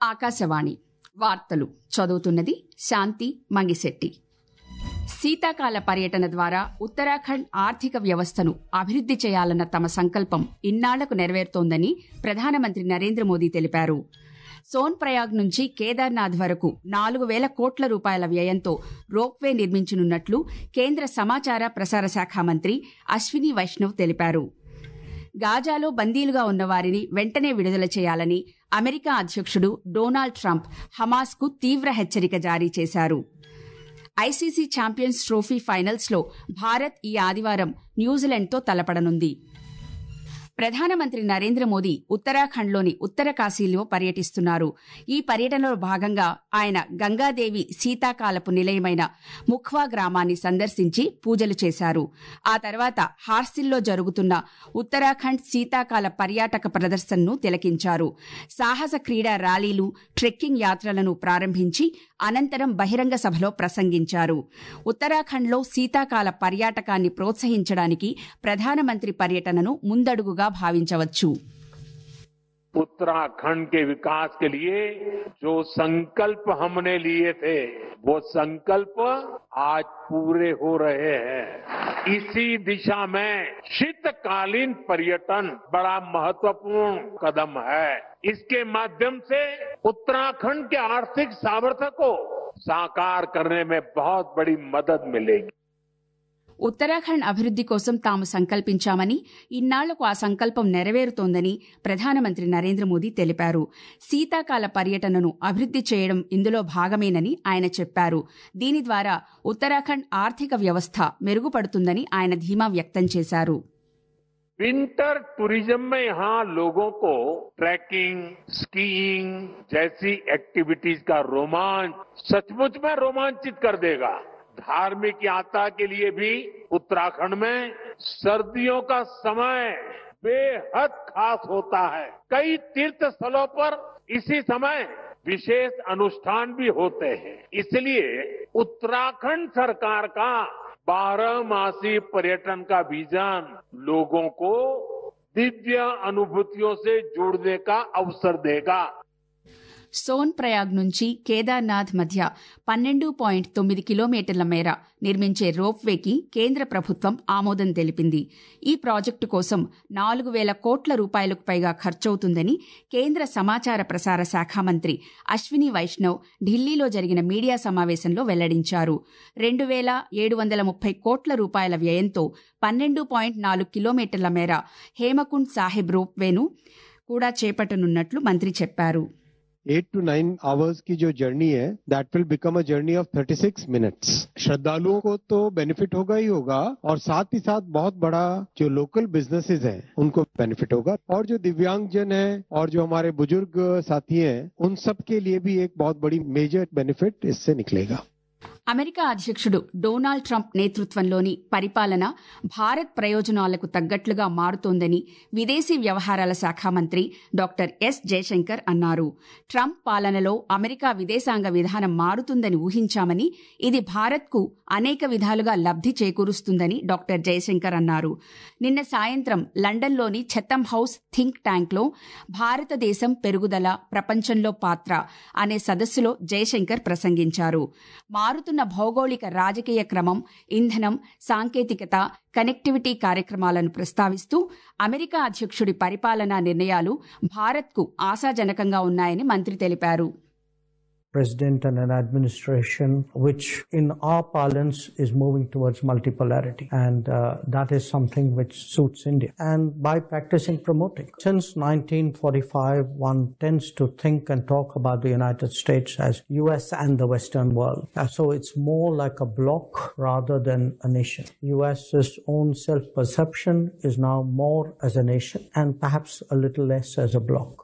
ఆకాశవాణి వార్తలు చదువుతున్నది శాంతి మంగిశెట్టి శీతాకాల పర్యటన ద్వారా ఉత్తరాఖండ్ ఆర్థిక వ్యవస్థను అభివృద్ది చేయాలన్న తమ సంకల్పం ఇన్నాళ్లకు నెరవేరుతోందని ప్రధానమంత్రి నరేంద్ర మోదీ తెలిపారు సోన్ ప్రయాగ్ నుంచి కేదార్నాథ్ వరకు నాలుగు వేల కోట్ల రూపాయల వ్యయంతో రోప్వే నిర్మించనున్నట్లు కేంద్ర సమాచార ప్రసార శాఖ మంత్రి అశ్విని వైష్ణవ్ తెలిపారు గాజాలో బందీలుగా ఉన్న వారిని వెంటనే విడుదల చేయాలని అమెరికా అధ్యక్షుడు డొనాల్డ్ ట్రంప్ హమాస్కు తీవ్ర హెచ్చరిక జారీ చేశారు ఐసీసీ ఛాంపియన్స్ ట్రోఫీ ఫైనల్స్లో భారత్ ఈ ఆదివారం న్యూజిలాండ్తో తలపడనుంది ప్రధానమంత్రి నరేంద్ర మోదీ ఉత్తరాఖండ్లోని ఉత్తరకాశీలో పర్యటిస్తున్నారు ఈ పర్యటనలో భాగంగా ఆయన గంగాదేవి శీతాకాలపు నిలయమైన ముఖ్వా గ్రామాన్ని సందర్శించి పూజలు చేశారు ఆ తర్వాత హార్సిల్లో జరుగుతున్న ఉత్తరాఖండ్ శీతాకాల పర్యాటక ప్రదర్శనను తిలకించారు సాహస క్రీడా ర్యాలీలు ట్రెక్కింగ్ యాత్రలను ప్రారంభించి అనంతరం బహిరంగ సభలో ప్రసంగించారు ఉత్తరాఖండ్లో శీతాకాల పర్యాటకాన్ని ప్రోత్సహించడానికి ప్రధానమంత్రి పర్యటనను ముందడుగుగా భావించవచ్చు उत्तराखंड के विकास के लिए जो संकल्प हमने लिए थे वो संकल्प आज पूरे हो रहे हैं इसी दिशा में शीतकालीन पर्यटन बड़ा महत्वपूर्ण कदम है इसके माध्यम से उत्तराखंड के आर्थिक सामर्थ्य को साकार करने में बहुत बड़ी मदद मिलेगी ఉత్తరాఖండ్ అభివృద్ది కోసం తాము సంకల్పించామని ఇన్నాళ్లకు ఆ సంకల్పం నెరవేరుతోందని ప్రధానమంత్రి నరేంద్ర మోదీ తెలిపారు శీతాకాల పర్యటనను అభివృద్ది చేయడం ఇందులో భాగమేనని ఆయన చెప్పారు దీని ద్వారా ఉత్తరాఖండ్ ఆర్థిక వ్యవస్థ మెరుగుపడుతుందని ఆయన ధీమా వ్యక్తం చేశారు विंटर टूरिज्म में यहाँ लोगों को ट्रैकिंग स्कीइंग जैसी एक्टिविटीज का रोमांच सचमुच में रोमांचित कर देगा धार्मिक यात्रा के लिए भी उत्तराखंड में सर्दियों का समय बेहद खास होता है कई तीर्थ स्थलों पर इसी समय विशेष अनुष्ठान भी होते हैं इसलिए उत्तराखंड सरकार का बारह मासी पर्यटन का विजन लोगों को दिव्य अनुभूतियों से जुड़ने का अवसर देगा సోన్ ప్రయాగ్ నుంచి కేదార్నాథ్ మధ్య పన్నెండు పాయింట్ తొమ్మిది కిలోమీటర్ల మేర నిర్మించే రోప్వేకి కేంద్ర ప్రభుత్వం ఆమోదం తెలిపింది ఈ ప్రాజెక్టు కోసం నాలుగు వేల కోట్ల రూపాయలకు పైగా ఖర్చవుతుందని కేంద్ర సమాచార ప్రసార శాఖ మంత్రి అశ్విని వైష్ణవ్ ఢిల్లీలో జరిగిన మీడియా సమావేశంలో వెల్లడించారు రెండు వేల ఏడు వందల ముప్పై కోట్ల రూపాయల వ్యయంతో పన్నెండు పాయింట్ నాలుగు కిలోమీటర్ల మేర హేమకుండ్ సాహెబ్ రోప్వేను కూడా చేపట్టనున్నట్లు మంత్రి చెప్పారు एट टू नाइन आवर्स की जो जर्नी है that will become a journey of 36 minutes श्रद्धालुओं को तो बेनिफिट होगा ही होगा और साथ ही साथ बहुत बड़ा जो लोकल बिजनेसेस हैं उनको बेनिफिट होगा और जो दिव्यांग जन है और जो हमारे बुजुर्ग साथी हैं उन सब के लिए भी एक बहुत बड़ी मेजर बेनिफिट इससे निकलेगा అమెరికా అధ్యక్షుడు డొనాల్డ్ ట్రంప్ నేతృత్వంలోని పరిపాలన భారత్ ప్రయోజనాలకు తగ్గట్లుగా మారుతోందని విదేశీ వ్యవహారాల శాఖ మంత్రి డాక్టర్ ఎస్ జయశంకర్ అన్నారు ట్రంప్ పాలనలో అమెరికా విదేశాంగ విధానం మారుతుందని ఊహించామని ఇది భారత్కు అనేక విధాలుగా లబ్ధి చేకూరుస్తుందని డాక్టర్ జయశంకర్ అన్నారు నిన్న సాయంత్రం లండన్లోని చెత్తం హౌస్ థింక్ ట్యాంక్లో భారతదేశం పెరుగుదల ప్రపంచంలో పాత్ర అనే సదస్సులో జయశంకర్ ప్రసంగించారు మారుతున్న భౌగోళిక రాజకీయ క్రమం ఇంధనం సాంకేతికత కనెక్టివిటీ కార్యక్రమాలను ప్రస్తావిస్తూ అమెరికా అధ్యక్షుడి పరిపాలనా నిర్ణయాలు భారత్కు ఆశాజనకంగా ఉన్నాయని మంత్రి తెలిపారు president and an administration which in our parlance is moving towards multipolarity and uh, that is something which suits india and by practicing promoting since 1945 one tends to think and talk about the united states as us and the western world Uh, so it's more like a bloc rather than a nation us's own self perception is now more as a nation and perhaps a little less as a bloc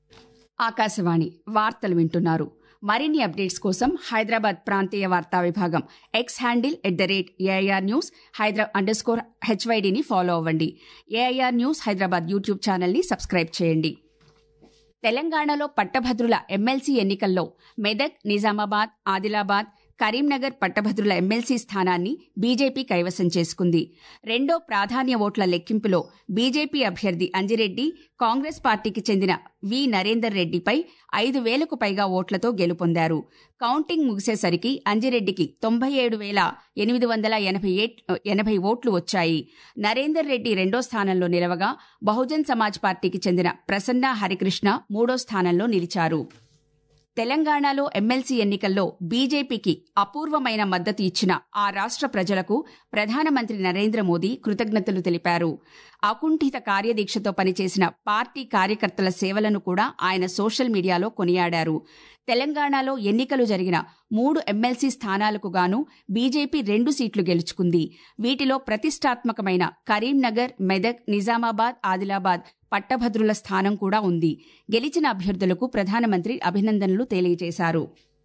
Akashvani వార్తలు వింటున్నారు మరిన్ని updates కోసం హైదరాబాద్ ప్రాంతీయ వార్తా విభాగం X handle at the rate AIR news హైదరా underscore హెచ్వైడిని follow అవ్వండి ఏఐఆర్ న్యూస్ హైదరాబాద్ యూట్యూబ్ ఛానల్ని సబ్స్క్రైబ్ చేయండి తెలంగాణలో పట్టభద్రుల ఎమ్మెల్సీ ఎన్నికల్లో మెదక్ నిజామాబాద్ ఆదిలాబాద్ కరీంనగర్ పట్టభద్రుల ఎమ్మెల్సీ స్థానాన్ని బీజేపీ కైవసం చేసుకుంది రెండో ప్రాధాన్య ఓట్ల లెక్కింపులో బీజేపీ అభ్యర్థి అంజిరెడ్డి కాంగ్రెస్ పార్టీకి చెందిన వి నరేందర్ రెడ్డిపై ఐదు వేలకు పైగా ఓట్లతో గెలుపొందారు కౌంటింగ్ ముగిసేసరికి అంజిరెడ్డికి తొంభై ఏడు వేల ఎనిమిది వందల ఎనభై ఎనభై ఓట్లు వచ్చాయి నరేందర్ రెడ్డి రెండో స్థానంలో నిలవగా బహుజన్ సమాజ్ పార్టీకి చెందిన ప్రసన్న హరికృష్ణ మూడో స్థానంలో నిలిచారు తెలంగాణలో ఎమ్మెల్సీ ఎన్నికల్లో బీజేపీకి అపూర్వమైన మద్దతు ఇచ్చిన ఆ రాష్ట్ర ప్రజలకు ప్రధానమంత్రి నరేంద్ర మోదీ కృతజ్ఞతలు తెలిపారు అకుంఠిత కార్యదీక్షతో పనిచేసిన పార్టీ కార్యకర్తల సేవలను కూడా ఆయన సోషల్ మీడియాలో కొనియాడారు తెలంగాణలో ఎన్నికలు జరిగిన మూడు ఎమ్మెల్సీ స్థానాలకు గాను బీజేపీ రెండు సీట్లు గెలుచుకుంది వీటిలో ప్రతిష్టాత్మకమైన కరీంనగర్ మెదక్ నిజామాబాద్ ఆదిలాబాద్ పట్టభద్రుల స్థానం కూడా ఉంది గెలిచిన అభ్యర్థులకు ప్రధానమంత్రి అభినందనలు తెలియజేశారు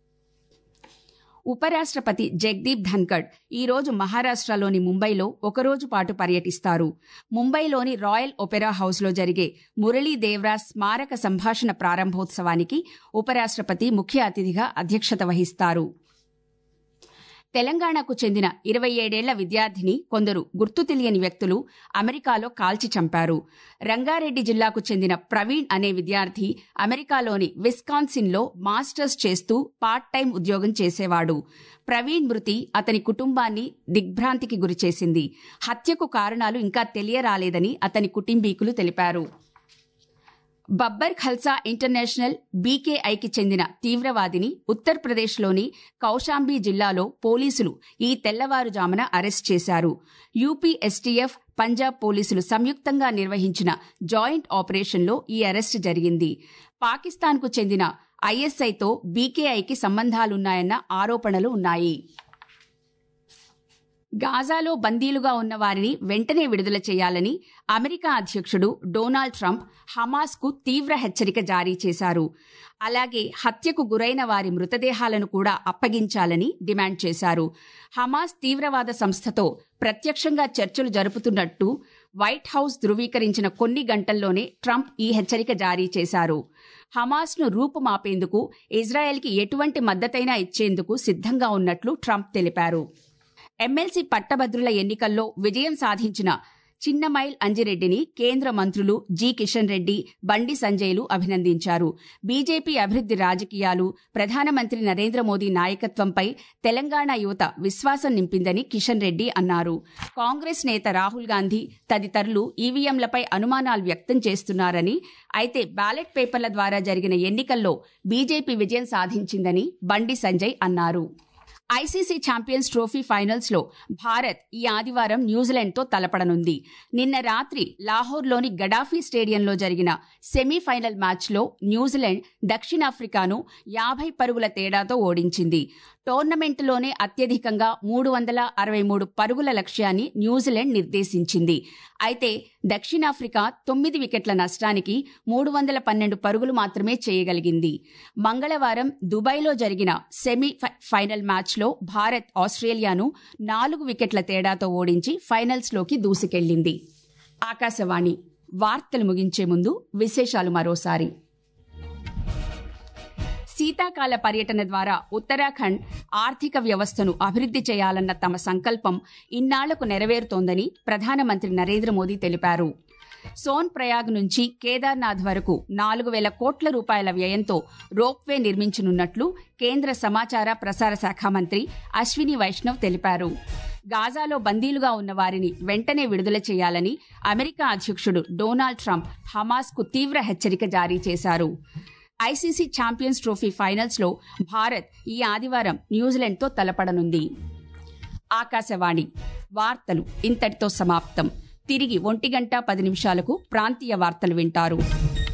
ఉపరాష్ట్రపతి జగదీప్ ధన్కడ్ ఈ రోజు మహారాష్ట్రలోని ముంబైలో ఒకరోజు పాటు పర్యటిస్తారు ముంబైలోని రాయల్ ఒపెరా హౌస్లో జరిగే మురళీ దేవ్రాస్ స్మారక సంభాషణ ప్రారంభోత్సవానికి ఉపరాష్ట్రపతి ముఖ్య అతిథిగా అధ్యక్షత వహిస్తారు తెలంగాణకు చెందిన ఇరవై ఏడేళ్ల విద్యార్థిని కొందరు గుర్తు తెలియని వ్యక్తులు అమెరికాలో కాల్చి చంపారు రంగారెడ్డి జిల్లాకు చెందిన ప్రవీణ్ అనే విద్యార్థి అమెరికాలోని విస్కాన్సిన్లో మాస్టర్స్ చేస్తూ పార్ట్ టైం ఉద్యోగం చేసేవాడు ప్రవీణ్ మృతి అతని కుటుంబాన్ని దిగ్భ్రాంతికి గురిచేసింది హత్యకు కారణాలు ఇంకా తెలియరాలేదని అతని కుటుంబీకులు తెలిపారు బబ్బర్ ఖల్సా ఇంటర్నేషనల్ బీకేఐకి చెందిన తీవ్రవాదిని ఉత్తరప్రదేశ్లోని కౌశాంబీ జిల్లాలో పోలీసులు ఈ తెల్లవారుజామున అరెస్ట్ చేశారు యూపీ ఎస్టీఎఫ్ పంజాబ్ పోలీసులు సంయుక్తంగా నిర్వహించిన జాయింట్ ఆపరేషన్లో ఈ అరెస్ట్ జరిగింది పాకిస్తాన్కు చెందిన ఐఎస్ఐతో బీకేఐకి సంబంధాలున్నాయన్న ఆరోపణలు ఉన్నాయి గాజాలో బందీలుగా ఉన్న వారిని వెంటనే విడుదల చేయాలని అమెరికా అధ్యక్షుడు డొనాల్డ్ ట్రంప్ హమాస్కు తీవ్ర హెచ్చరిక జారీ చేశారు అలాగే హత్యకు గురైన వారి మృతదేహాలను కూడా అప్పగించాలని డిమాండ్ చేశారు హమాస్ తీవ్రవాద సంస్థతో ప్రత్యక్షంగా చర్చలు జరుపుతున్నట్టు వైట్ హౌస్ ధృవీకరించిన కొన్ని గంటల్లోనే ట్రంప్ ఈ హెచ్చరిక జారీ చేశారు హమాస్ను రూపుమాపేందుకు ఇజ్రాయెల్కి ఎటువంటి మద్దతైనా ఇచ్చేందుకు సిద్ధంగా ఉన్నట్లు ట్రంప్ తెలిపారు ఎమ్మెల్సీ పట్టభద్రుల ఎన్నికల్లో విజయం సాధించిన చిన్నమైల్ అంజిరెడ్డిని కేంద్ర మంత్రులు జి కిషన్ రెడ్డి బండి సంజయ్లు అభినందించారు బీజేపీ అభివృద్ది రాజకీయాలు ప్రధానమంత్రి నరేంద్ర మోదీ నాయకత్వంపై తెలంగాణ యువత విశ్వాసం నింపిందని కిషన్ రెడ్డి అన్నారు కాంగ్రెస్ నేత రాహుల్ గాంధీ తదితరులు ఈవీఎంలపై అనుమానాలు వ్యక్తం చేస్తున్నారని అయితే బ్యాలెట్ పేపర్ల ద్వారా జరిగిన ఎన్నికల్లో బీజేపీ విజయం సాధించిందని బండి సంజయ్ అన్నారు ఐసీసీ ఛాంపియన్స్ ట్రోఫీ ఫైనల్స్ లో భారత్ ఈ ఆదివారం న్యూజిలాండ్తో తలపడనుంది నిన్న రాత్రి లాహోర్లోని గడాఫీ స్టేడియంలో జరిగిన సెమీఫైనల్ మ్యాచ్లో న్యూజిలాండ్ దక్షిణాఫ్రికాను యాభై పరుగుల తేడాతో ఓడించింది టోర్నమెంటులోనే అత్యధికంగా మూడు వందల అరవై మూడు పరుగుల లక్ష్యాన్ని న్యూజిలాండ్ నిర్దేశించింది అయితే దక్షిణాఫ్రికా తొమ్మిది వికెట్ల నష్టానికి మూడు వందల పన్నెండు పరుగులు మాత్రమే చేయగలిగింది మంగళవారం దుబాయ్లో జరిగిన సెమీ ఫైనల్ మ్యాచ్లో భారత్ ఆస్ట్రేలియాను నాలుగు వికెట్ల తేడాతో ఓడించి ఫైనల్స్లోకి దూసుకెళ్లింది ఆకాశవాణి వార్తలు ముగించే ముందు విశేషాలు మరోసారి శీతాకాల పర్యటన ద్వారా ఉత్తరాఖండ్ ఆర్థిక వ్యవస్థను అభివృద్ది చేయాలన్న తమ సంకల్పం ఇన్నాళ్లకు నెరవేరుతోందని ప్రధానమంత్రి నరేంద్ర మోదీ తెలిపారు సోన్ ప్రయాగ్ నుంచి కేదార్నాథ్ వరకు నాలుగు వేల కోట్ల రూపాయల వ్యయంతో రోప్వే నిర్మించనున్నట్లు కేంద్ర సమాచార ప్రసార శాఖ మంత్రి అశ్విని వైష్ణవ్ తెలిపారు గాజాలో బందీలుగా ఉన్న వారిని వెంటనే విడుదల చేయాలని అమెరికా అధ్యక్షుడు డొనాల్డ్ ట్రంప్ హమాస్కు తీవ్ర హెచ్చరిక జారీ చేశారు ఐసీసీ ఛాంపియన్స్ ట్రోఫీ ఫైనల్స్ లో భారత్ ఈ ఆదివారం న్యూజిలాండ్తో తలపడనుంది ఆకాశవాణి వార్తలు ఇంతటితో సమాప్తం తిరిగి ఒంటి గంట పది నిమిషాలకు ప్రాంతీయ వార్తలు వింటారు